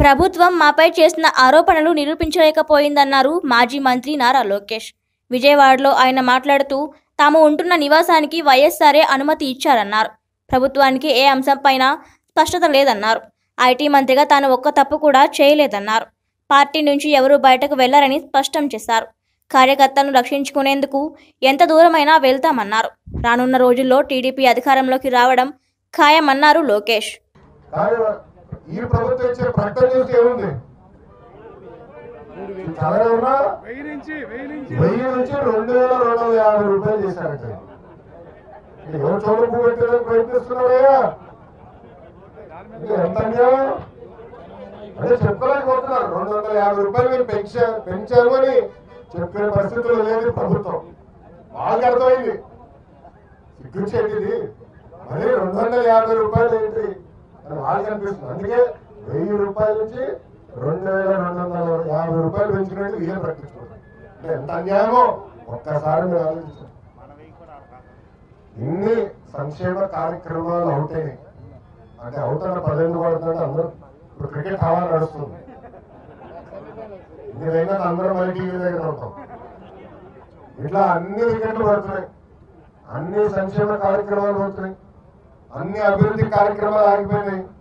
ప్రభుత్వం మాపై చేసిన ఆరోపణలు నిరూపించలేకపోయిందన్నారు మాజీ మంత్రి నారా లోకేష్ విజయవాడలో ఆయన మాట్లాడుతూ తాము ఉంటున్న నివాసానికి వైఎస్ఆర్ఏ అనుమతి ఇచ్చారన్నారు ప్రభుత్వానికి ఏ అంశంపైన స్పష్టత లేదన్నారు ఐటీ మంత్రిగా తాను ఒక్క తప్పు కూడా చేయలేదన్నారు పార్టీ నుంచి ఎవరూ బయటకు వెళ్లరని స్పష్టం చేశారు కార్యకర్తలను రక్షించుకునేందుకు ఎంత దూరమైనా వెళ్తామన్నారు రానున్న రోజుల్లో టీడీపీ అధికారంలోకి రావడం ఖాయమన్నారు లోకేష్ కానీ ఈ ప్రభుత్వం ఇచ్చే ప్రకటన చూసి ఏముంది చదవే ఉన్నా వెయ్యి నుంచి వెయ్యి నుంచి వెయ్యి నుంచి రెండు వేల రెండు వందల యాభై రూపాయలు చేశారట ఇది ఎవరు చోటు పెట్టడానికి ప్రయత్నిస్తున్నాడయ్యా ఇది ఎంత అన్యాయం అదే చెప్పుకోలేకపోతున్నారు రెండు వందల యాభై రూపాయలు మీరు పెంచారు పెంచారు అని చెప్పే పరిస్థితులు లేదు ప్రభుత్వం వాళ్ళకి అర్థమైంది సిగ్గుచ్చేది ఇది మరి రెండు వందల యాభై రూపాయలు ఏంటి అని వాళ్ళకి అనిపిస్తుంది అందుకే వెయ్యి రూపాయల నుంచి రెండు వేల రెండు వందల యాభై రూపాయలు పెంచినట్టు వీళ్ళు ప్రకటించుకుంటారు అంటే ఎంత అన్యాయమో ఒక్కసారి మీరు ఆలోచించండి ఇన్ని సంక్షేమ కార్యక్రమాలు అవుతాయి అంటే అవుతున్న పదెందుకు పడుతుందంటే అందరూ ఇప్పుడు క్రికెట్ హవా నడుస్తుంది మీరైనా అందరూ మళ్ళీ టీవీ దగ్గర ఉంటాం ఇట్లా అన్ని వికెట్లు పడుతున్నాయి అన్ని సంక్షేమ కార్యక్రమాలు అవుతున్నాయి అన్ని అభివృద్ధి కార్యక్రమాలు ఆగిపోయినాయి